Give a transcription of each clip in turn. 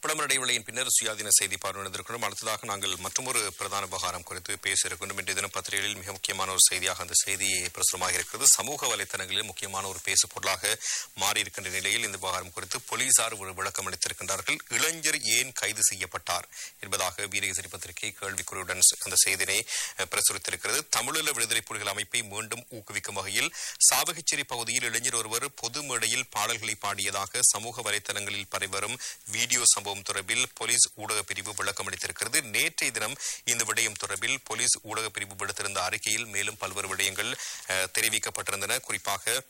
விளம்பர இடைவெளியின் பின்னர் சுயாதீன செய்தி பார்வையிட்டிருக்கிறோம் அடுத்ததாக நாங்கள் மற்றொரு பிரதான விவகாரம் குறித்து பேச இருக்கின்றோம் இன்றைய தினம் பத்திரிகைகளில் மிக முக்கியமான ஒரு செய்தியாக அந்த செய்தி பிரசுரமாக இருக்கிறது சமூக வலைத்தளங்களில் முக்கியமான ஒரு பேசு பொருளாக மாறி இருக்கின்ற நிலையில் இந்த விவகாரம் குறித்து போலீசார் ஒரு விளக்கம் அளித்திருக்கின்றார்கள் இளைஞர் ஏன் கைது செய்யப்பட்டார் என்பதாக வீரகேசரி பத்திரிகை கேள்விக்குறியுடன் அந்த செய்தினை அஹ், பிரசுரித்திருக்கிறது தமிழீழ விடுதலை புலிகள் அமைப்பை மீண்டும் ஊக்குவிக்கும் வகையில் சாவகச்சேரி பகுதியில் இளைஞர் ஒருவர் பொது மேடையில் பாடல்களை பாடியதாக சமூக வலைத்தளங்களில் பரவிவரும் வீடியோ சம்பவம் தொடர்பில் போலீஸ் ஊடக பிரிவு விளக்கம் அளித்திருக்கிறது நேற்றைய தினம் இந்த விடயம் தொடர்பில் போலீஸ் ஊடக பிரிவு விடுத்திருந்த அறிக்கையில் மேலும் பல்வேறு விடயங்கள் அஹ், தெரிவிக்கப்பட்டிருந்தன குறிப்பாக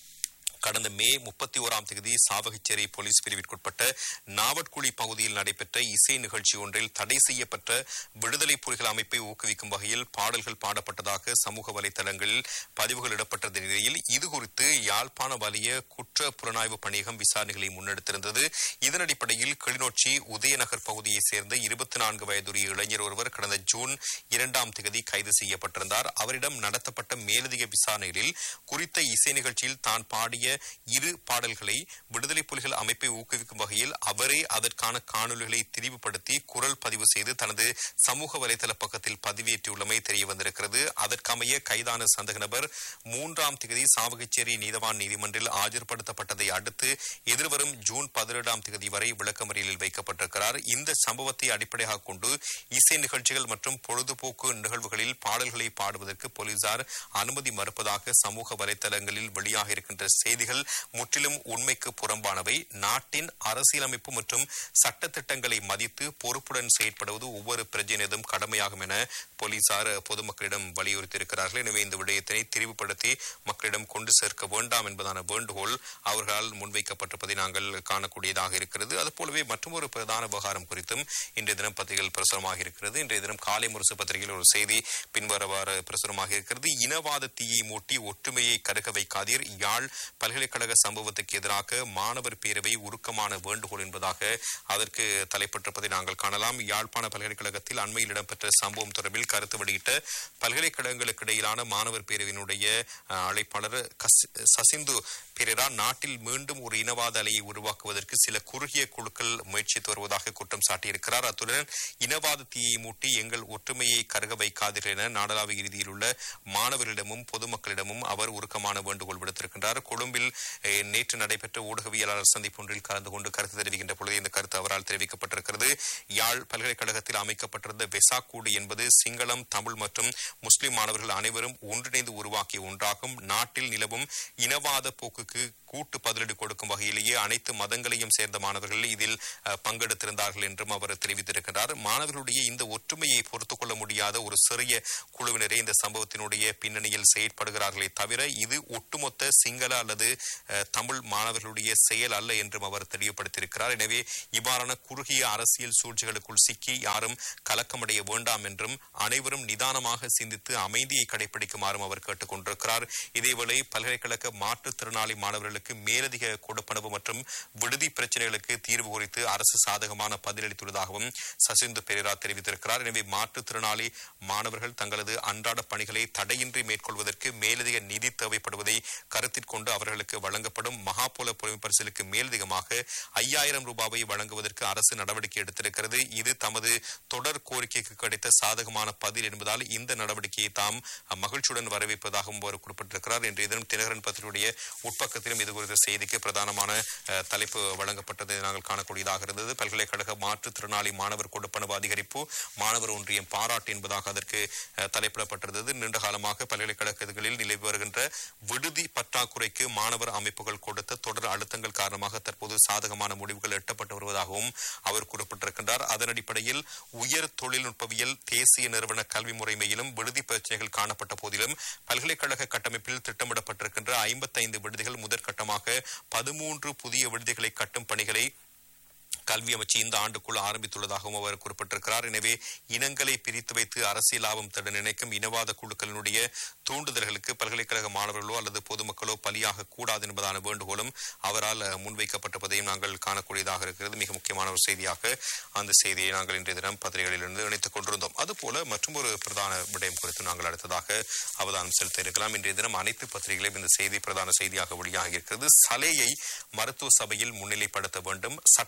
கடந்த மே முப்பத்தி ஓராம் தேதி சாவகச்சேரி போலீஸ் பிரிவிற்குட்பட்ட நாவட்குழி பகுதியில் நடைபெற்ற இசை நிகழ்ச்சி ஒன்றில் தடை செய்யப்பட்ட விடுதலை புலிகள் அமைப்பை ஊக்குவிக்கும் வகையில் பாடல்கள் பாடப்பட்டதாக சமூக வலைதளங்களில் பதிவுகள் இடப்பட்ட நிலையில் இது குறித்து யாழ்ப்பாண வலிய குற்ற புலனாய்வு பணியகம் விசாரணைகளை முன்னெடுத்திருந்தது இதன் அடிப்படையில் கிளிநொச்சி உதயநகர் பகுதியைச் சேர்ந்த இருபத்தி நான்கு வயதுடைய இளைஞர் ஒருவர் கடந்த ஜூன் இரண்டாம் தேதி கைது செய்யப்பட்டிருந்தார் அவரிடம் நடத்தப்பட்ட மேலதிக விசாரணைகளில் குறித்த இசை நிகழ்ச்சியில் தான் பாடிய இரு பாடல்களை விடுதலை புலிகள் அமைப்பை ஊக்குவிக்கும் வகையில் அவரே அதற்கான காணொலிகளை திரிவுபடுத்தி குரல் பதிவு செய்து தனது சமூக வலைதள பக்கத்தில் பதிவேற்றியுள்ளமை தெரிய வந்திருக்கிறது அதற்கமைய கைதான சந்தக நபர் மூன்றாம் தேதி சாவகச்சேரி நீதவான் நீதிமன்றில் ஆஜர்படுத்தப்பட்டதை அடுத்து எதிர்வரும் ஜூன் பதினேழாம் தேதி வரை விளக்கமறியலில் வைக்கப்பட்டிருக்கிறார் இந்த சம்பவத்தை அடிப்படையாக கொண்டு இசை நிகழ்ச்சிகள் மற்றும் பொழுதுபோக்கு நிகழ்வுகளில் பாடல்களை பாடுவதற்கு போலீசார் அனுமதி மறுப்பதாக சமூக வலைதளங்களில் வெளியாக இருக்கின்ற செய்திகள் முற்றிலும் உண்மைக்கு புறம்பானவை நாட்டின் அரசியலமைப்பு மற்றும் சட்ட திட்டங்களை மதித்து பொறுப்புடன் செயற்படுவது ஒவ்வொரு பிரஜையினதும் கடமையாகும் என போலீசார் பொதுமக்களிடம் வலியுறுத்தியிருக்கிறார்கள் எனவே இந்த விடயத்தினை திரிவுபடுத்தி மக்களிடம் கொண்டு சேர்க்க வேண்டாம் என்பதான வேண்டுகோள் அவர்களால் முன்வைக்கப்பட்டிருப்பதை நாங்கள் காணக்கூடியதாக இருக்கிறது அதுபோலவே மற்றொரு பிரதான விவகாரம் குறித்தும் இன்றைய தினம் பத்திரிகைகள் பிரசுரமாக இருக்கிறது இன்றைய தினம் காலை முரசு பத்திரிகையில் ஒரு செய்தி பின்வரவாறு பிரசுரமாக இருக்கிறது இனவாத தீயை மூட்டி ஒற்றுமையை கருக வைக்காதீர் யாழ் பல்கலைக்கழக சம்பவத்துக்கு எதிராக மாணவர் பேரவை உருக்கமான வேண்டுகோள் என்பதாக அதற்கு தலைப்பட்டிருப்பதை நாங்கள் காணலாம் யாழ்ப்பாண பல்கலைக்கழகத்தில் அண்மையில் இடம்பெற்ற சம்பவம் தொடர்பில் கருத்து வெளியிட்ட பல்கலைக்கழகங்களுக்கு இடையிலான மாணவர் பேரவையினுடைய அஹ், அழைப்பாளர் கஸ்- சசிந்து பெரேரா நாட்டில் மீண்டும் ஒரு இனவாத அலையை உருவாக்குவதற்கு சில குறுகிய குழுக்கள் முயற்சித்து வருவதாக குற்றம் சாட்டியிருக்கிறார் அத்துடன் இனவாத தீயை மூட்டி எங்கள் ஒற்றுமையை கருக வைக்காதீர்கள் என நாடளாவிய ரீதியில் உள்ள மாணவர்களிடமும் பொதுமக்களிடமும் அவர் உருக்கமான வேண்டுகோள் விடுத்திருக்கின்றார் கொழும்பில் அஹ், நேற்று நடைபெற்ற ஊடகவியலாளர் சந்திப்பு ஒன்றில் கலந்து கொண்டு கருத்து தெரிவிக்கின்ற பொழுது இந்த கருத்து அவரால் தெரிவிக்கப்பட்டிருக்கிறது யாழ் பல்கலைக்கழகத்தில் அமைக்கப்பட்டிருந்த வெசாக்கூடு என்பது சிங்களம் தமிழ் மற்றும் முஸ்லிம் மாணவர்கள் அனைவரும் ஒன்றிணைந்து உருவாக்கிய ஒன்றாகும் நாட்டில் நிலவும் இனவாத போக்குக்கு கூட்டு பதிலடி கொடுக்கும் வகையிலேயே அனைத்து மதங்களையும் சேர்ந்த மாணவர்கள் இதில் அஹ், பங்கெடுத்திருந்தார்கள் என்றும் அவர் தெரிவித்திருக்கிறார் மாணவர்களுடைய இந்த ஒற்றுமையை பொறுத்துக் கொள்ள முடியாத ஒரு சிறிய குழுவினரே இந்த சம்பவத்தினுடைய பின்னணியில் செயற்படுகிறார்களே தவிர இது ஒட்டுமொத்த சிங்கள அல்லது அஹ், தமிழ் மாணவர்களுடைய செயல் அல்ல என்றும் அவர் தெளிவுபடுத்தியிருக்கிறார் எனவே இவ்வாறான குறுகிய அரசியல் சூழ்ச்சிகளுக்குள் சிக்கி யாரும் கலக்கமடைய வேண்டாம் என்றும் அனைவரும் நிதானமாக சிந்தித்து அமைதியை கடைபிடிக்குமாறும் அவர் கேட்டுக் கொண்டிருக்கிறார் இதேவேளை பல்கலைக்கழக மாற்றுத்திறனாளி மாணவர்களுக்கு மேலதிக கொடுப்பனவு மற்றும் விடுதி பிரச்சனைகளுக்கு தீர்வு குறித்து அரசு சாதகமான பதிலளித்துள்ளதாகவும் சசிந்து பெரேரா தெரிவித்திருக்கிறார் எனவே மாற்றுத்திறனாளி மாணவர்கள் தங்களது அன்றாட பணிகளை தடையின்றி மேற்கொள்வதற்கு மேலதிக நிதி தேவைப்படுவதை கருத்தில் கொண்டு அவர்களுக்கு வழங்கப்படும் மகாபோல புலமை பரிசிலுக்கு மேலதிகமாக ஐயாயிரம் ரூபாவை வழங்குவதற்கு அரசு நடவடிக்கை எடுத்திருக்கிறது இது தமது தொடர் கோரிக்கைக்கு கிடைத்த சாதகமான பதில் என்பதால் இந்த நடவடிக்கையை தாம் மகிழ்ச்சியுடன் வரவேற்பதாகவும் அவர் குறிப்பிட்டிருக்கிறார் இன்றைய தினம் தினகரன் பத்திரிகையுடைய உட்பக்கத்திலும் இது குறித்த செய்திக்கு பிரதானமான அஹ், தலைப்பு வழங்கப்பட்டதை நாங்கள் காணக்கூடியதாக இருந்தது பல்கலைக்கழக மாற்றுத்திறனாளி மாணவர் கொடுப்பனவு அதிகரிப்பு மாணவர் ஒன்றியம் பாராட்டு என்பதாக அதற்கு அஹ், தலைப்பிடப்பட்டிருந்தது நீண்ட காலமாக பல்கலைக்கழகங்களில் நிலவி வருகின்ற விடுதி பற்றாக்குறைக்கு மாணவர் அமைப்புகள் கொடுத்த தொடர் அழுத்தங்கள் காரணமாக தற்போது சாதகமான முடிவுகள் எட்டப்பட்டு வருவதாகவும் அவர் குறிப்பிட்டிருக்கின்றார் அதன் அடிப்படையில் உயர் தொழில்நுட்பவியல் தேசிய நிறுவன கல்வி முறைமையிலும் விடுதி பிரச்சனைகள் காணப்பட்ட போதிலும் பல்கலைக்கழக கட்டமைப்பில் திட்டமிடப்பட்டிருக்கின்ற ஐம்பத்தைந்து விடுதிகள் முதற்கட்டமாக பதிமூன்று புதிய விடுதிகளை கட்டும் பணிகளை கல்வி அமைச்சு இந்த ஆண்டுக்குள் ஆரம்பித்துள்ளதாகவும் அவர் குறிப்பிட்டிருக்கிறார் எனவே இனங்களை பிரித்து வைத்து அரசியல் லாபம் தேட நினைக்கும் இனவாத குழுக்களினுடைய தூண்டுதல்களுக்கு பல்கலைக்கழக மாணவர்களோ அல்லது பொதுமக்களோ பலியாக கூடாது என்பதான வேண்டுகோளும் அவரால் அஹ், முன்வைக்கப்பட்டிருப்பதையும் நாங்கள் காணக்கூடியதாக இருக்கிறது மிக முக்கியமான ஒரு செய்தியாக அந்த செய்தியை நாங்கள் இன்றைய தினம் பத்திரிகைகளிலிருந்து இணைத்துக் கொண்டிருந்தோம் அதுபோல மற்றொரு பிரதான விடயம் குறித்து நாங்கள் அடுத்ததாக அவதானம் செலுத்த இருக்கலாம் இன்றைய தினம் அனைத்து பத்திரிகைகளையும் இந்த செய்தி பிரதான செய்தியாக வெளியாகி இருக்கிறது சலையை மருத்துவ சபையில் முன்னிலைப்படுத்த வேண்டும் சட்டமா அதிபர்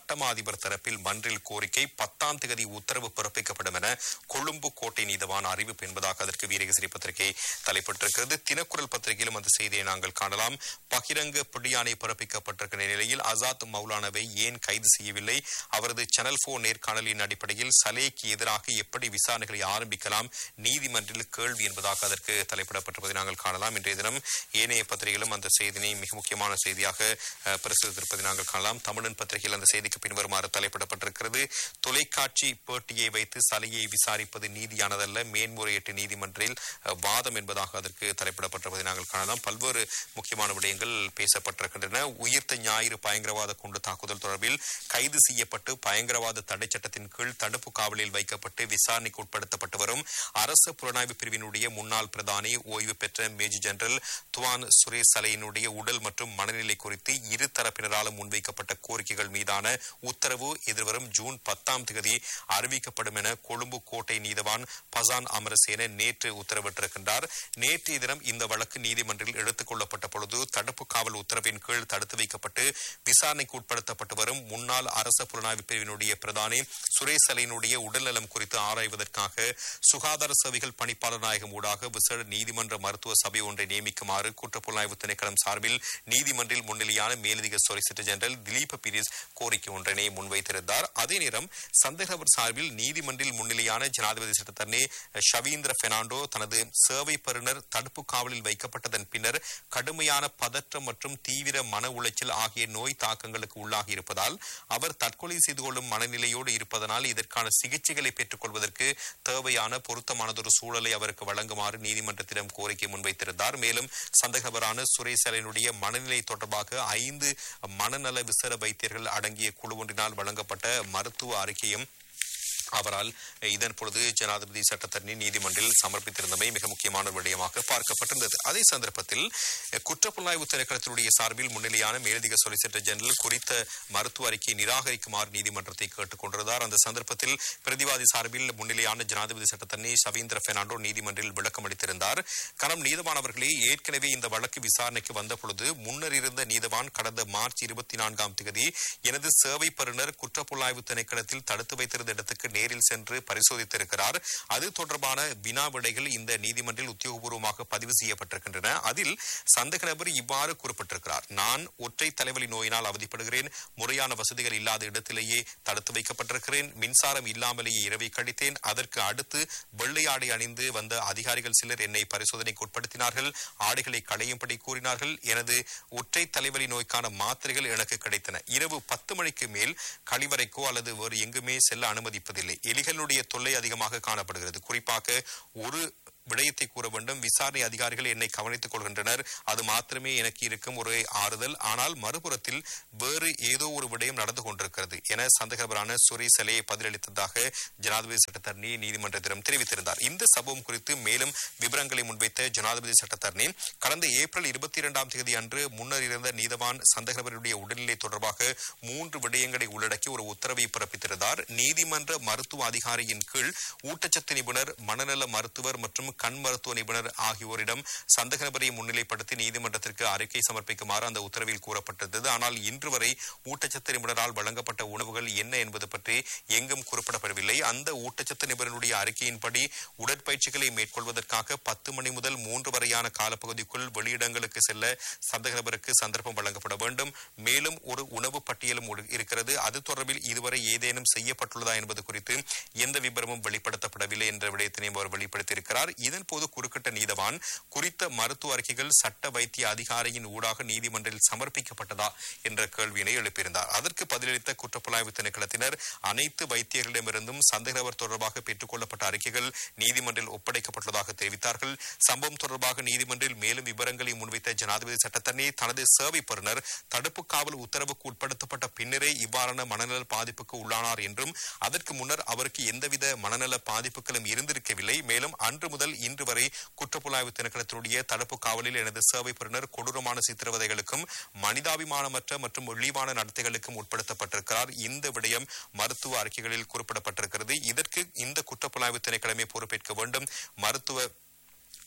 அதிபர் தரப்பில் மன்றில் கோரிக்கை பத்தாம் தேதி உத்தரவு பிறப்பிக்கப்படும் என கொழும்பு கோட்டை நீதவான் அறிவிப்பு என்பதாக அதற்கு வீரகசிரி பத்திரிகை தலைப்பட்டிருக்கிறது தினக்குரல் பத்திரிகையிலும் அந்த செய்தியை நாங்கள் காணலாம் பகிரங்க பிடியாணை பிறப்பிக்கப்பட்டிருக்கிற நிலையில் ஆசாத் மௌலானவை ஏன் கைது செய்யவில்லை அவரது சேனல் போர் நேர்காணலின் அடிப்படையில் சலேக்கு எதிராக எப்படி விசாரணைகளை ஆரம்பிக்கலாம் நீதிமன்றில் கேள்வி என்பதாக அதற்கு தலைப்பிடப்பட்டிருப்பதை நாங்கள் காணலாம் இன்றைய தினம் ஏனைய பத்திரிகையிலும் அந்த செய்தினை மிக முக்கியமான செய்தியாக அஹ், பிரசுரித்திருப்பதை நாங்கள் காணலாம் தமிழன் பத்திரிகையில் அந்த செய்திக்கு பின்வருமாறு தலைப்பிடப்பட்டிருக்கிறது தொலைக்காட்சி பேட்டியை வைத்து சலையை விசாரிப்பது நீதியானதல்ல மேன்முறையீட்டு நீதிமன்றில் அஹ், வாதம் என்பதாக அதற்கு தலைப்பிடப்பட்டிருப்பதை நாங்கள் காணலாம் பல்வேறு முக்கியமான விடயங்கள் பேசப்பட்டிருக்கின்றன உயிர்த்த ஞாயிறு பயங்கரவாத குண்டு தாக்குதல் தொடர்பில் கைது செய்யப்பட்டு பயங்கரவாத தடை சட்டத்தின் கீழ் தடுப்பு காவலில் வைக்கப்பட்டு விசாரணைக்கு உட்படுத்தப்பட்டு வரும் அரசு புலனாய்வு பிரிவினுடைய முன்னாள் பிரதானி ஓய்வு பெற்ற மேஜர் ஜெனரல் துவான் சுரேஷ் சலையினுடைய உடல் மற்றும் மனநிலை குறித்து இரு தரப்பினராலும் முன்வைக்கப்பட்ட கோரிக்கைகள் மீதான உத்தரவு எதிர்வரும் ஜூன் பத்தாம் தேதி அறிவிக்கப்படும் என கொழும்பு கோட்டை நீதவான் பசான் அமரசேன நேற்று உத்தரவிட்டிருக்கின்றார் நேற்றைய தினம் இந்த வழக்கு நீதிமன்றில் எடுத்துக் கொள்ளப்பட்ட பொழுது தடுப்பு காவல் உத்தரவின் கீழ் தடுத்து வைக்கப்பட்டு விசாரணைக்கு உட்படுத்தப்பட்டு வரும் முன்னாள் அரச புலனாய்வு பிரிவினுடைய பிரதானி சுரேஷ் அலையினுடைய உடல்நலம் குறித்து ஆராய்வதற்காக சுகாதார சேவைகள் பணிப்பாளர் நாயகம் ஊடாக விசேட நீதிமன்ற மருத்துவ சபை ஒன்றை நியமிக்குமாறு குற்றப்புலனாய்வு திணைக்களம் சார்பில் நீதிமன்றில் முன்னிலையான மேலதிக சொலிசிட்டர் ஜெனரல் திலீப் பீரிஸ் கோரிக்கை ஒன்றினை முன்வைத்திருந்தார் அதே நேரம் சந்தேகவர் சார்பில் நீதிமன்றில் முன்னிலையான ஜனாதிபதி சட்டத்தரணி ஷவீந்திர பெர்னாண்டோ தனது சேவை பெறுநர் தடுப்பு காவலில் வைக்கப்பட்டதன் பின்னர் கடுமையான பதற்றம் மற்றும் தீவிர மன உளைச்சல் ஆகிய நோய் தாக்கங்களுக்கு உள்ளாகி இருப்பதால் அவர் தற்கொலை செய்து கொள்ளும் மனநிலையோடு இருப்பதனால் இதற்கான சிகிச்சைகளை பெற்றுக் கொள்வதற்கு தேவையான பொருத்தமானதொரு சூழலை அவருக்கு வழங்குமாறு நீதிமன்றத்திடம் கோரிக்கை முன்வைத்திருந்தார் மேலும் சந்தேகவரான சுரேஷ் அலனுடைய மனநிலை தொடர்பாக ஐந்து மனநல விசேட வைத்தியர்கள் அடங்கிய குழு ஒன்றினால் வழங்கப்பட்ட மருத்துவ அறிக்கையும் அவரால் இதன் பொழுது ஜனாதிபதி சட்டத்தரணி நீதிமன்றில் சமர்ப்பித்திருந்தமை மிக முக்கியமான விடயமாக பார்க்கப்பட்டிருந்தது அதே சந்தர்ப்பத்தில் குற்றப்புலனாய்வு திணைக்களத்தினுடைய சார்பில் முன்னிலையான மேலதிக சொலிசிட்டர் ஜெனரல் குறித்த மருத்துவ அறிக்கையை நிராகரிக்குமாறு நீதிமன்றத்தை கேட்டுக் கொண்டிருந்தார் அந்த சந்தர்ப்பத்தில் பிரதிவாதி சார்பில் முன்னிலையான ஜனாதிபதி சட்டத்தரணி சவீந்திர பெர்னாண்டோ நீதிமன்றில் விளக்கம் அளித்திருந்தார் கரம் நீதவானவர்களே ஏற்கனவே இந்த வழக்கு விசாரணைக்கு வந்த பொழுது முன்னர் இருந்த நீதவான் கடந்த மார்ச் இருபத்தி நான்காம் தேதி எனது சேவை பெறுநர் குற்றப்புலனாய்வு திணைக்களத்தில் தடுத்து வைத்திருந்த இடத்துக்கு நேரில் சென்று பரிசோதித்திருக்கிறார் அது தொடர்பான வினா விடைகள் இந்த நீதிமன்றில் உத்தியோகபூர்வமாக பதிவு செய்யப்பட்டிருக்கின்றன அதில் சந்தேக நபர் இவ்வாறு குறிப்பிட்டிருக்கிறார் நான் ஒற்றை தலைவலி நோயினால் அவதிப்படுகிறேன் முறையான வசதிகள் இல்லாத இடத்திலேயே தடுத்து வைக்கப்பட்டிருக்கிறேன் மின்சாரம் இல்லாமலேயே இரவை கழித்தேன் அதற்கு அடுத்து வெள்ளை ஆடை அணிந்து வந்த அதிகாரிகள் சிலர் என்னை பரிசோதனைக்கு உட்படுத்தினார்கள் ஆடைகளை களையும்படி கூறினார்கள் எனது ஒற்றை தலைவலி நோய்க்கான மாத்திரைகள் எனக்கு கிடைத்தன இரவு பத்து மணிக்கு மேல் கழிவறைக்கோ அல்லது வேறு எங்குமே செல்ல அனுமதிப்பதில்லை எலிகளுடைய தொல்லை அதிகமாக காணப்படுகிறது குறிப்பாக ஒரு விடயத்தை கூற வேண்டும் விசாரணை அதிகாரிகள் என்னை கவனித்துக் கொள்கின்றனர் அது மாத்திரமே எனக்கு இருக்கும் ஒரு ஆறுதல் ஆனால் மறுபுறத்தில் வேறு ஏதோ ஒரு விடயம் நடந்து கொண்டிருக்கிறது என சந்தேகபரான சுரேஷ் சலையை பதிலளித்ததாக ஜனாதிபதி சட்டத்தரணி நீதிமன்றத்திடம் தெரிவித்திருந்தார் இந்த சம்பவம் குறித்து மேலும் விவரங்களை முன்வைத்த ஜனாதிபதி சட்டத்தரணி கடந்த ஏப்ரல் இருபத்தி இரண்டாம் தேதி அன்று முன்னர் இருந்த நீதவான் சந்தேகபருடைய உடல்நிலை தொடர்பாக மூன்று விடயங்களை உள்ளடக்கி ஒரு உத்தரவை பிறப்பித்திருந்தார் நீதிமன்ற மருத்துவ அதிகாரியின் கீழ் ஊட்டச்சத்து நிபுணர் மனநல மருத்துவர் மற்றும் கண் மருத்துவ நிபுணர் ஆகியோரிடம் சந்தேக நபரை முன்னிலைப்படுத்தி நீதிமன்றத்திற்கு அறிக்கை சமர்ப்பிக்குமாறு அந்த உத்தரவில் கூறப்பட்டிருந்தது ஆனால் இன்று வரை ஊட்டச்சத்து நிபுணரால் வழங்கப்பட்ட உணவுகள் என்ன என்பது பற்றி எங்கும் குறிப்பிடப்படவில்லை அந்த ஊட்டச்சத்து நிபுணருடைய அறிக்கையின்படி உடற்பயிற்சிகளை மேற்கொள்வதற்காக பத்து மணி முதல் மூன்று வரையான காலப்பகுதிக்குள் வெளியிடங்களுக்கு செல்ல சந்தேக நபருக்கு சந்தர்ப்பம் வழங்கப்பட வேண்டும் மேலும் ஒரு உணவு பட்டியலும் உடு- இருக்கிறது அது தொடர்பில் இதுவரை ஏதேனும் செய்யப்பட்டுள்ளதா என்பது குறித்து எந்த விபரமும் வெளிப்படுத்தப்படவில்லை என்ற விடயத்தினையும் அவர் வெளிப்படுத்தியிருக்கிறார் இதன் போது குறுக்கிட்ட நீதவான் குறித்த மருத்துவ அறிக்கைகள் சட்ட வைத்திய அதிகாரியின் ஊடாக நீதிமன்றில் சமர்ப்பிக்கப்பட்டதா என்ற கேள்வியினை எழுப்பியிருந்தார் அதற்கு பதிலளித்த குற்றப்புலனாய்வு திணைக்களத்தினர் அனைத்து வைத்தியர்களிடமிருந்தும் சந்தேகநபர் தொடர்பாக பெற்றுக் கொள்ளப்பட்ட அறிக்கைகள் நீதிமன்றில் ஒப்படைக்கப்பட்டுள்ளதாக தெரிவித்தார்கள் சம்பவம் தொடர்பாக நீதிமன்றில் மேலும் விவரங்களை முன்வைத்த ஜனாதிபதி சட்டத்தரணி தனது சேவை பெறுநர் தடுப்பு காவல் உத்தரவுக்கு உட்படுத்தப்பட்ட பின்னரே இவ்வாறான மனநல பாதிப்புக்கு உள்ளானார் என்றும் அதற்கு முன்னர் அவருக்கு எந்தவித மனநல பாதிப்புகளும் இருந்திருக்கவில்லை மேலும் அன்று முதல் இன்று வரை குற்றப்புலனாய்வு திணைக்களத்தினுடைய தடுப்பு காவலில் எனது சேவை பெறுநர் கொடூரமான சித்திரவதைகளுக்கும் மனிதாபிமானமற்ற மற்றும் இழிவான நடத்தைகளுக்கும் உட்படுத்தப்பட்டிருக்கிறார் இந்த விடயம் மருத்துவ அறிக்கைகளில் குறிப்பிடப்பட்டிருக்கிறது இதற்கு இந்த குற்றப்புலனாய்வு திணைக்களமே பொறுப்பேற்க வேண்டும் மருத்துவ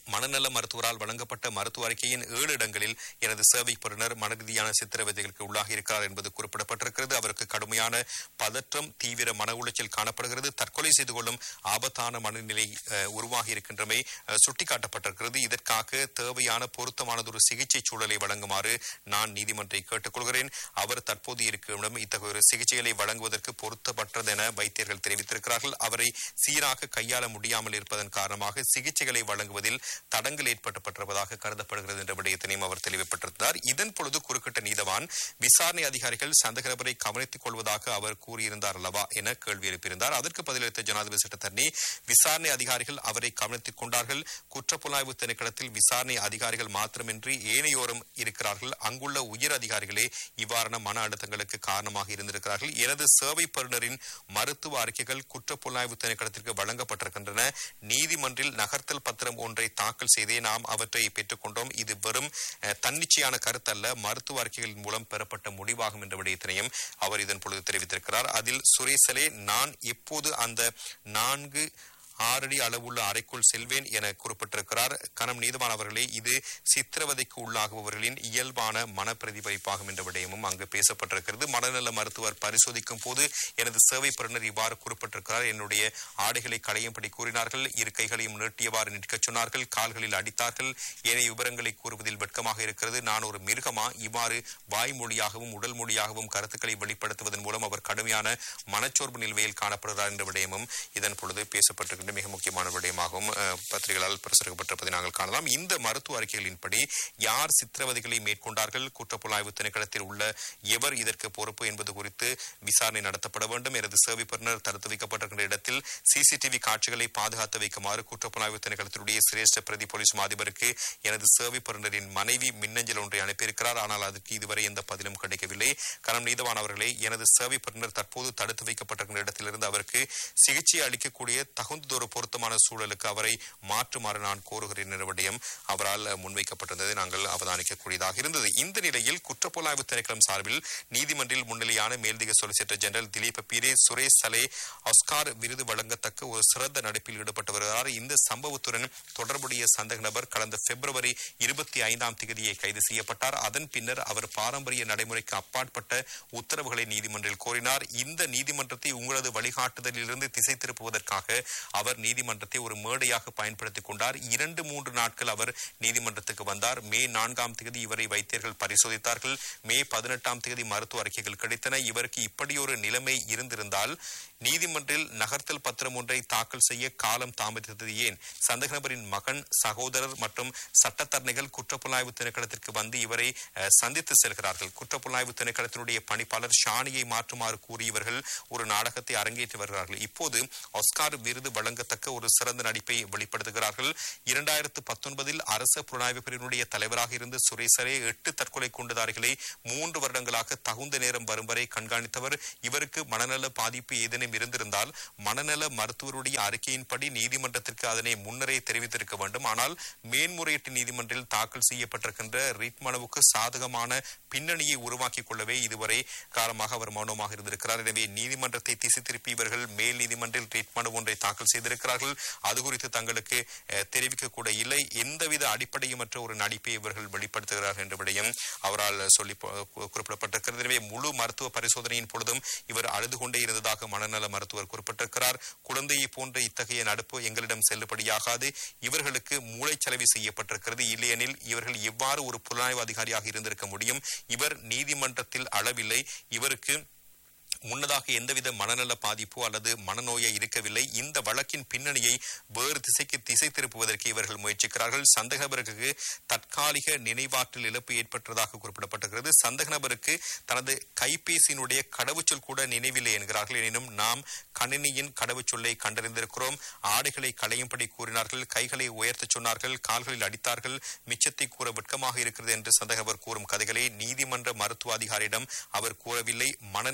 மனநல மருத்துவரால் வழங்கப்பட்ட மருத்துவ அறிக்கையின் ஏழு இடங்களில் எனது சேவை பெறுநர் மனரீதியான சித்திரவதைகளுக்கு உள்ளாகி இருக்கிறார் என்பது குறிப்பிடப்பட்டிருக்கிறது அவருக்கு கடுமையான பதற்றம் தீவிர மன உளைச்சல் காணப்படுகிறது தற்கொலை செய்து கொள்ளும் ஆபத்தான மனநிலை அஹ், உருவாகி இருக்கின்றமை அஹ், சுட்டிக்காட்டப்பட்டிருக்கிறது இதற்காக தேவையான பொருத்தமானதொரு சிகிச்சை சூழலை வழங்குமாறு நான் நீதிமன்றை கேட்டுக்கொள்கிறேன் அவர் தற்போது இருக்கும் இடம் இத்தகைய ஒரு சிகிச்சைகளை வழங்குவதற்கு பொருத்தப்பட்டது என வைத்தியர்கள் தெரிவித்திருக்கிறார்கள் அவரை சீராக கையாள முடியாமல் இருப்பதன் காரணமாக சிகிச்சைகளை வழங்குவதில் தடங்கள் ஏற்பட்டுப்பட்டிருப்பதாக கருதப்படுகிறது என்ற விடயத்தினையும் அவர் தெளிவுபட்டிருந்தார் இதன் பொழுது குறுக்கிட்ட நீதவான் விசாரணை அதிகாரிகள் சந்தேக நபரை கவனித்துக் கொள்வதாக அவர் கூறியிருந்தார் அல்லவா என கேள்வி எழுப்பியிருந்தார் அதற்கு பதிலளித்த ஜனாதிபதி சட்டத்தரணி விசாரணை அதிகாரிகள் அவரை கவனித்துக் கொண்டார்கள் குற்றப்புலனாய்வு திணைக்களத்தில் விசாரணை அதிகாரிகள் மாத்திரமின்றி ஏனையோரும் இருக்கிறார்கள் அங்குள்ள உயர் அதிகாரிகளே இவ்வாறான மன அழுத்தங்களுக்கு காரணமாக இருந்திருக்கிறார்கள் எனது சேவை பெறுநரின் மருத்துவ அறிக்கைகள் குற்றப்புலனாய்வு திணைக்களத்திற்கு வழங்கப்பட்டிருக்கின்றன நீதிமன்றில் நகர்த்தல் பத்திரம் ஒன்றை தாக்கல் செய்தே நாம் அவற்றை பெற்றுக்கொண்டோம் இது வெறும் அஹ், தன்னிச்சையான கருத்தல்ல மருத்துவ அறிக்கைகளின் மூலம் பெறப்பட்ட முடிவாகும் என்ற விடயத்தினையும் அவர் இதன் பொழுது தெரிவித்திருக்கிறார் அதில் சுரேசலே நான் எப்போது அந்த நான்கு ஆறடி அளவுள்ள அறைக்குள் செல்வேன் என குறிப்பிட்டிருக்கிறார் கனம் நீதவான் அவர்களே இது சித்திரவதைக்கு உள்ளாகுபவர்களின் இயல்பான மனப்பிரதிபலிப்பாகும் என்ற விடயமும் அங்கு பேசப்பட்டிருக்கிறது மனநல மருத்துவர் பரிசோதிக்கும் போது எனது சேவை பெறுநர் இவ்வாறு குறிப்பிட்டிருக்கிறார் என்னுடைய ஆடைகளை களையும்படி கூறினார்கள் இரு கைகளையும் நீட்டியவாறு நிற்கச் சொன்னார்கள் கால்களில் அடித்தார்கள் ஏனைய விவரங்களை கூறுவதில் வெட்கமாக இருக்கிறது நான் ஒரு மிருகமா இவ்வாறு வாய்மொழியாகவும் உடல் மொழியாகவும் கருத்துக்களை வெளிப்படுத்துவதன் மூலம் அவர் கடுமையான மனச்சோர்வு நிலுவையில் காணப்படுகிறார் என்ற விடயமும் இதன் பொழுது பேசப்பட்டிருக்கின்ற மிக முக்கியமான விடயமாகவும் அஹ், பத்திரிகைகளால் பிரசுரிக்கப்பட்டிருப்பதை நாங்கள் காணலாம் இந்த மருத்துவ அறிக்கைகளின்படி யார் சித்திரவதைகளை மேற்கொண்டார்கள் குற்றப்புலனாய்வு திணைக்களத்தில் உள்ள எவர் இதற்கு பொறுப்பு என்பது குறித்து விசாரணை நடத்தப்பட வேண்டும் எனது சேவை பெறுநர் தடுத்து வைக்கப்பட்டிருக்கின்ற இடத்தில் சிசிடிவி காட்சிகளை பாதுகாத்து வைக்குமாறு குற்றப்புலனாய்வு திணைக்களத்தினுடைய சிரேஷ்ட பிரதி போலீஸ் மா அதிபருக்கு எனது சேவை பெறுநரின் மனைவி மின்னஞ்சல் ஒன்றை அனுப்பியிருக்கிறார் ஆனால் அதற்கு இதுவரை எந்த பதிலும் கிடைக்கவில்லை கரம் நீதவான் அவர்களே எனது சேவை பெறுநர் தற்போது தடுத்து வைக்கப்பட்டிருக்கின்ற இடத்திலிருந்து அவருக்கு சிகிச்சை அளிக்கக்கூடிய தகுந்ததொரு பொருத்தமான சூழலுக்கு அவரை மாற்றுமாறு நான் கோருகிறேன் என்ற விடயம் அவரால் முன்வைக்கப்பட்டிருந்ததை நாங்கள் அவதானிக்கக்கூடியதாக இருந்தது இந்த நிலையில் குற்றப்புலனாய்வு திணைக்களம் சார்பில் நீதிமன்றில் முன்னிலையான மேல்திக சொலிசிட்டர் ஜெனரல் திலீப் பீரே சுரேஷ் சலே ஆஸ்கார் விருது வழங்கத்தக்க ஒரு சிறந்த நடிப்பில் ஈடுபட்டு வருகிறார் இந்த சம்பவத்துடன் தொடர்புடைய சந்தேக நபர் கடந்த பிப்ரவரி இருபத்தி ஐந்தாம் தேதியை கைது செய்யப்பட்டார் அதன் பின்னர் அவர் பாரம்பரிய நடைமுறைக்கு அப்பாற்பட்ட உத்தரவுகளை நீதிமன்றில் கோரினார் இந்த நீதிமன்றத்தை உங்களது வழிகாட்டுதலிலிருந்து திசை திருப்புவதற்காக அவர் நீதிமன்றத்தை ஒரு மேடையாக பயன்படுத்திக் கொண்டார் இரண்டு மூன்று நாட்கள் அவர் நீதிமன்றத்துக்கு வந்தார் மே நான்காம் தேதி இவரை வைத்தியர்கள் பரிசோதித்தார்கள் மே பதினெட்டாம் தேதி மருத்துவ அறிக்கைகள் கிடைத்தன இவருக்கு இப்படியொரு நிலைமை இருந்திருந்தால் நீதிமன்றில் நகர்த்தல் பத்திரம் ஒன்றை தாக்கல் செய்ய காலம் தாமதித்தது ஏன் சந்தேக நபரின் மகன் சகோதரர் மற்றும் சட்டத்தரணிகள் குற்றப்புலனாய்வு திணைக்களத்திற்கு வந்து இவரை அஹ், சந்தித்து செல்கிறார்கள் குற்றப்புலனாய்வு திணைக்களத்தினுடைய பணிப்பாளர் ஷானியை மாற்றுமாறு கூறியவர்கள் ஒரு நாடகத்தை அரங்கேற்றி வருகிறார்கள் இப்போது ஆஸ்கார் விருது வழங்கத்தக்க ஒரு சிறந்த நடிப்பை வெளிப்படுத்துகிறார்கள் இரண்டாயிரத்து பத்தொன்பதில் அரச புலனாய்வு பிரிவினுடைய தலைவராக இருந்த சுரேசரே எட்டு தற்கொலை குண்டுதாரிகளை மூன்று வருடங்களாக தகுந்த நேரம் வரும் வரை கண்காணித்தவர் இவருக்கு மனநல பாதிப்பு ஏதேனும் இருந்திருந்தால் மனநல மருத்துவருடைய அறிக்கையின்படி நீதிமன்றத்திற்கு அதனை முன்னரே தெரிவித்திருக்க வேண்டும் ஆனால் மேன்முறையீட்டு நீதிமன்றில் தாக்கல் செய்யப்பட்டிருக்கின்ற ரிட் மனுவுக்கு சாதகமான பின்னணியை உருவாக்கிக் கொள்ளவே இதுவரை காலமாக அவர் மௌனமாக இருந்திருக்கிறார் எனவே நீதிமன்றத்தை திசை திருப்பி இவர்கள் மேல் நீதிமன்றில் ரிட் மனு ஒன்றை தாக்கல் செய்திருக்கிறார்கள் அது குறித்து தங்களுக்கு அஹ், தெரிவிக்க கூட இல்லை எந்தவித அடிப்படையுமற்ற ஒரு நடிப்பை இவர்கள் வெளிப்படுத்துகிறார்கள் என்ற விடயம் அவரால் சொல்லி ப- கு- குறிப்பிடப்பட்டிருக்கிறது எனவே முழு மருத்துவ பரிசோதனையின் பொழுதும் இவர் அழுது கொண்டே இருந்ததாக மனநல மருத்துவர் குறிப்பிட்டிருக்கிறார் குழந்தையை போன்ற இத்தகைய நட்பு எங்களிடம் செல்லுபடியாகாது இவர்களுக்கு மூளைச்சலவை செய்யப்பட்டிருக்கிறது இல்லையெனில் இவர்கள் எவ்வாறு ஒரு புலனாய்வு அதிகாரியாக இருந்திருக்க முடியும் இவர் நீதிமன்றத்தில் அளவில்லை இவருக்கு முன்னதாக எந்தவித மனநல பாதிப்போ அல்லது மனநோயோ இருக்கவில்லை இந்த வழக்கின் பின்னணியை வேறு திசைக்கு திசை திருப்புவதற்கு இவர்கள் முயற்சிக்கிறார்கள் சந்தேக நபருக்கு தற்காலிக நினைவாற்றல் இழப்பு ஏற்பட்டதாக குறிப்பிடப்பட்டிருக்கிறது சந்தேக நபருக்கு தனது கைபேசியினுடைய கடவுச்சொல் கூட நினைவில்லை என்கிறார்கள் எனினும் நாம் கணினியின் கடவுச்சொல்லை கண்டறிந்திருக்கிறோம் ஆடைகளை களையும்படி கூறினார்கள் கைகளை உயர்த்தச் சொன்னார்கள் கால்களில் அடித்தார்கள் மிச்சத்தை கூற வெட்கமாக இருக்கிறது என்று சந்தேக நபர் கூறும் கதைகளை நீதிமன்ற மருத்துவ அதிகாரியிடம் அவர் கூறவில்லை மனநல மருத்துவ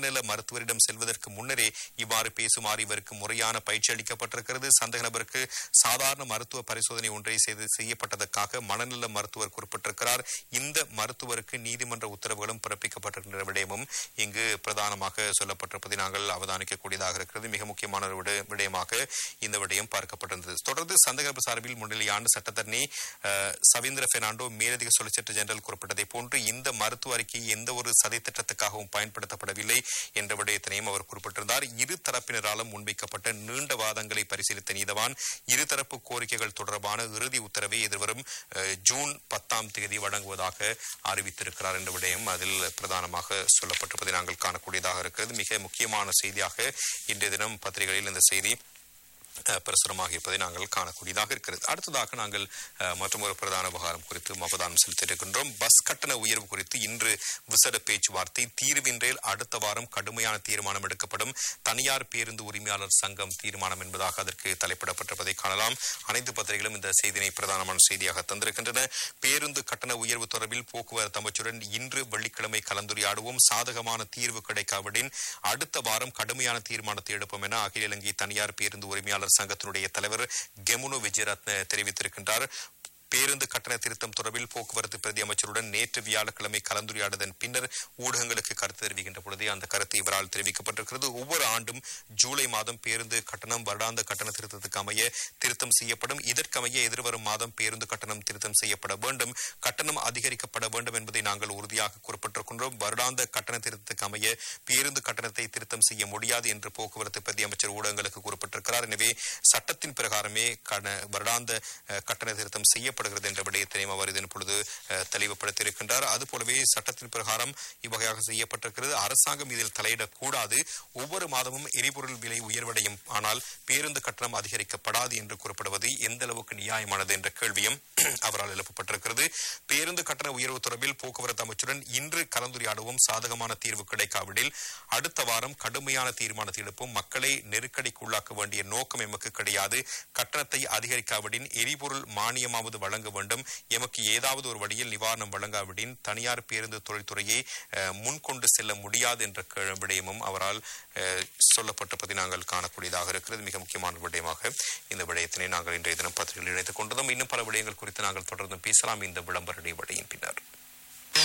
மருத்துவரிடம் செல்வதற்கு முன்னரே இவ்வாறு பேசுமாறு இவருக்கு முறையான பயிற்சி அளிக்கப்பட்டிருக்கிறது சந்தேக நபருக்கு சாதாரண மருத்துவ பரிசோதனை ஒன்றை செய்து செய்யப்பட்டதற்காக மனநல மருத்துவர் குறிப்பிட்டிருக்கிறார் இந்த மருத்துவருக்கு நீதிமன்ற உத்தரவுகளும் பிறப்பிக்கப்பட்டிருக்கின்ற விடயமும் இங்கு பிரதானமாக சொல்லப்பட்டிருப்பதை நாங்கள் அவதானிக்கக்கூடியதாக இருக்கிறது மிக முக்கியமான ஒரு விட- விடயமாக இந்த விடயம் பார்க்கப்பட்டிருந்தது தொடர்ந்து சந்தேக நபர் சார்பில் முன்னிலையான சட்டத்தரணி அஹ், சவீந்திர பெர்னாண்டோ மேலதிக சொலிசிட்டர் ஜெனரல் குறிப்பிட்டதை போன்று இந்த மருத்துவ அறிக்கை எந்த ஒரு சதி திட்டத்துக்காகவும் பயன்படுத்தப்படவில்லை என்ற விடயத்தினையும் அவர் குறிப்பிட்டிருந்தார் இரு தரப்பினராலும் முன்வைக்கப்பட்ட நீண்ட வாதங்களை பரிசீலித்த நீதவான் இருதரப்பு கோரிக்கைகள் தொடர்பான இறுதி உத்தரவை எதிர்வரும் அஹ், ஜூன் பத்தாம் தேதி வழங்குவதாக அறிவித்திருக்கிறார் என்ற விடயம் அதில் பிரதானமாக சொல்லப்பட்டிருப்பதை நாங்கள் காணக்கூடியதாக இருக்கிறது மிக முக்கியமான செய்தியாக இன்றைய தினம் பத்திரிகைகளில் இந்த செய்தி அஹ், பிரசுரமாக இருப்பதை நாங்கள் காணக்கூடியதாக இருக்கிறது அடுத்ததாக நாங்கள் அஹ், மற்றொரு பிரதான விவகாரம் குறித்து அவதானம் செலுத்தியிருக்கின்றோம் பஸ் கட்டண உயர்வு குறித்து இன்று விசேட பேச்சுவார்த்தை தீர்வின்றேல் அடுத்த வாரம் கடுமையான தீர்மானம் எடுக்கப்படும் தனியார் பேருந்து உரிமையாளர் சங்கம் தீர்மானம் என்பதாக அதற்கு தலைப்பிடப்பட்டிருப்பதை காணலாம் அனைத்து பத்திரிகைகளும் இந்த செய்தியை பிரதானமான செய்தியாக தந்திருக்கின்றன பேருந்து கட்டண உயர்வு தொடர்பில் போக்குவரத்து அமைச்சருடன் இன்று வெள்ளிக்கிழமை கலந்துரையாடுவோம் சாதகமான தீர்வு கிடைக்காவிடின் அடுத்த வாரம் கடுமையான தீர்மானத்தை எடுப்போம் என அகில இலங்கை தனியார் பேருந்து உரிமையாளர் சங்கத்தினுடைய தலைவர் கெமுனு விஜயரத்ன தெரிவித்திருக்கின்றார் பேருந்து கட்டண திருத்தம் தொடர்பில் போக்குவரத்து பிரதி அமைச்சருடன் நேற்று வியாழக்கிழமை கலந்துரையாடியதன் பின்னர் ஊடகங்களுக்கு கருத்து தெரிவிக்கின்ற பொழுதே அந்த கருத்து இவரால் தெரிவிக்கப்பட்டிருக்கிறது ஒவ்வொரு ஆண்டும் ஜூலை மாதம் பேருந்து கட்டணம் வருடாந்த கட்டண திருத்தத்துக்கு அமைய திருத்தம் செய்யப்படும் இதற்கமைய எதிர்வரும் மாதம் பேருந்து கட்டணம் திருத்தம் செய்யப்பட வேண்டும் கட்டணம் அதிகரிக்கப்பட வேண்டும் என்பதை நாங்கள் உறுதியாக குறிப்பிட்டிருக்கின்றோம் வருடாந்த கட்டண திருத்தத்துக்கு அமைய பேருந்து கட்டணத்தை திருத்தம் செய்ய முடியாது என்று போக்குவரத்து பிரதி அமைச்சர் ஊடகங்களுக்கு குறிப்பிட்டிருக்கிறார் எனவே சட்டத்தின் பிரகாரமே கட- வருடாந்த அஹ், கட்டண திருத்தம் செய்யப்படுகிறது என்ற விடயத்தினையும் அவர் இதன் பொழுது அஹ், தெளிவுபடுத்தியிருக்கின்றார் அதுபோலவே சட்டத்தின் பிரகாரம் இவ்வகையாக செய்யப்பட்டிருக்கிறது அரசாங்கம் இதில் தலையிடக்கூடாது ஒவ்வொரு மாதமும் எரிபொருள் விலை உயர்வடையும் ஆனால் பேருந்து கட்டணம் அதிகரிக்கப்படாது என்று கூறப்படுவது எந்த அளவுக்கு நியாயமானது என்ற கேள்வியும் அவரால் எழுப்பப்பட்டிருக்கிறது பேருந்து கட்டண உயர்வு தொடர்பில் போக்குவரத்து அமைச்சுடன் இன்று கலந்துரையாடுவோம் சாதகமான தீர்வு கிடைக்காவிடில் அடுத்த வாரம் கடுமையான தீர்மானத்தை எடுப்போம் மக்களை நெருக்கடிக்கு உள்ளாக்க வேண்டிய நோக்கம் எமக்கு கிடையாது கட்டணத்தை அதிகரிக்காவிடின் எரிபொருள் மானியமாவது வழங்க வேண்டும் எமக்கு ஏதாவது ஒரு வழியில் நிவாரணம் வழங்காவிடின் தனியார் பேருந்து தொழில்துறையை அஹ், முன்கொண்டு செல்ல முடியாது என்ற கே- விடயமும் அவரால் அஹ், சொல்லப்பட்டிருப்பதை நாங்கள் காணக்கூடியதாக இருக்கிறது மிக முக்கியமான விடயமாக இந்த விடயத்தினை நாங்கள் இன்றைய தினம் பத்திரிகையில் இணைத்துக் கொண்டதும் இன்னும் பல விடயங்கள் குறித்து நாங்கள் தொடர்ந்து பேசலாம் இந்த விளம்பர இடைவெளியின் பின்னர்